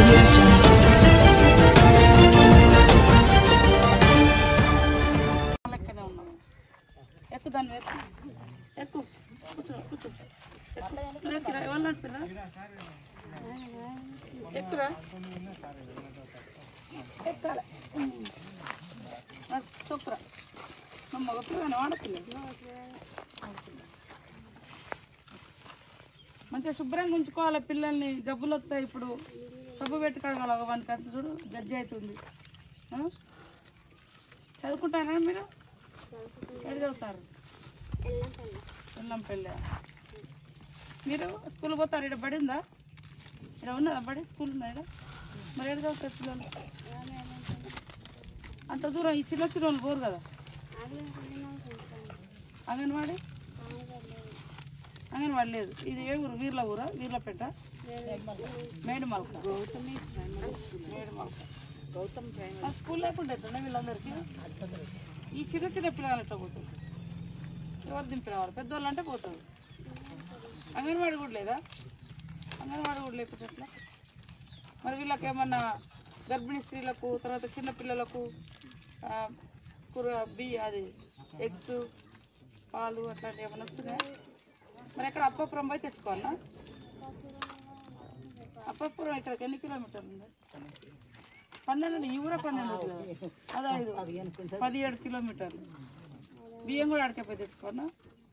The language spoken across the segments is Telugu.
audio jungle. లెక్కనే ఉన్నాము ఎక్కు దాని మీద ఎక్కు కూర్చో కూర్చో ఎక్కు. ఎక్కురా ఎవరు నడిపిరా ఎక్కురా ఎక్కాలి చొప్పురా మా మగ పిల్లగానే వాడపిల్ల మంచిగా శుభ్రంగా ఉంచుకోవాలి పిల్లల్ని జబ్బులు వస్తాయి ఇప్పుడు సబ్బు పెట్టి కడగాలి ఒక వానికి అంత చూడు గజ్జి అవుతుంది ఆ? చదువుకుంటారా మీరు ఎక్కడ చదువుతారు పెళ్ళి మీరు స్కూల్ పోతారు ఇక్కడ బడి ఉందా ఇక్కడ ఉన్నదా బడి స్కూల్ ఉందా ఇక్కడ మరి ఎక్కడ చదువుతారు పిల్లలు అంత దూరం ఈ చిన్న చిన్న వాళ్ళు పోరు కదా అంగన్వాడి అంగన్వాడి లేదు ఇది ఏ ఊరు వీర్ల ఊరా వీర్లపేట మేడమల్క మేడమల్క ఆ స్కూల్ లేకుండా ఎట్లా వీళ్ళందరికీ ఈ చిన్న చిన్న పిల్లలు ఎట్లా పోతుంది ఎవరు దింపినవారు పెద్దవాళ్ళు అంటే పోతారు అంగన్వాడి కూడా లేదా అంగన్వాడి కూడా లేకపోతే ఎట్లా మరి వీళ్ళకి ఏమన్నా గర్భిణీ స్త్రీలకు తర్వాత చిన్న పిల్లలకు ఆ, కూర బి అది ఎగ్స్ పాలు అట్లాంటివి ఏమైనా వస్తున్నాయా మరి ఎక్కడ అప్పపురం పోయి తెచ్చుకోవాలా అప్పపురం ఇక్కడికి ఎన్ని కిలోమీటర్లు ఉంది పన్నెండు ఈ ఊర పన్నెండు కదా అదే ఐదు పదిహేడు కిలోమీటర్లు బియ్యం కూడా అడకపోయి తెచ్చుకోనా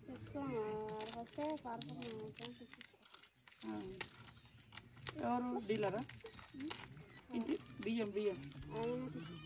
ఆ. ఎవరు డీలరా ఇంటి బియ్యం బియ్యం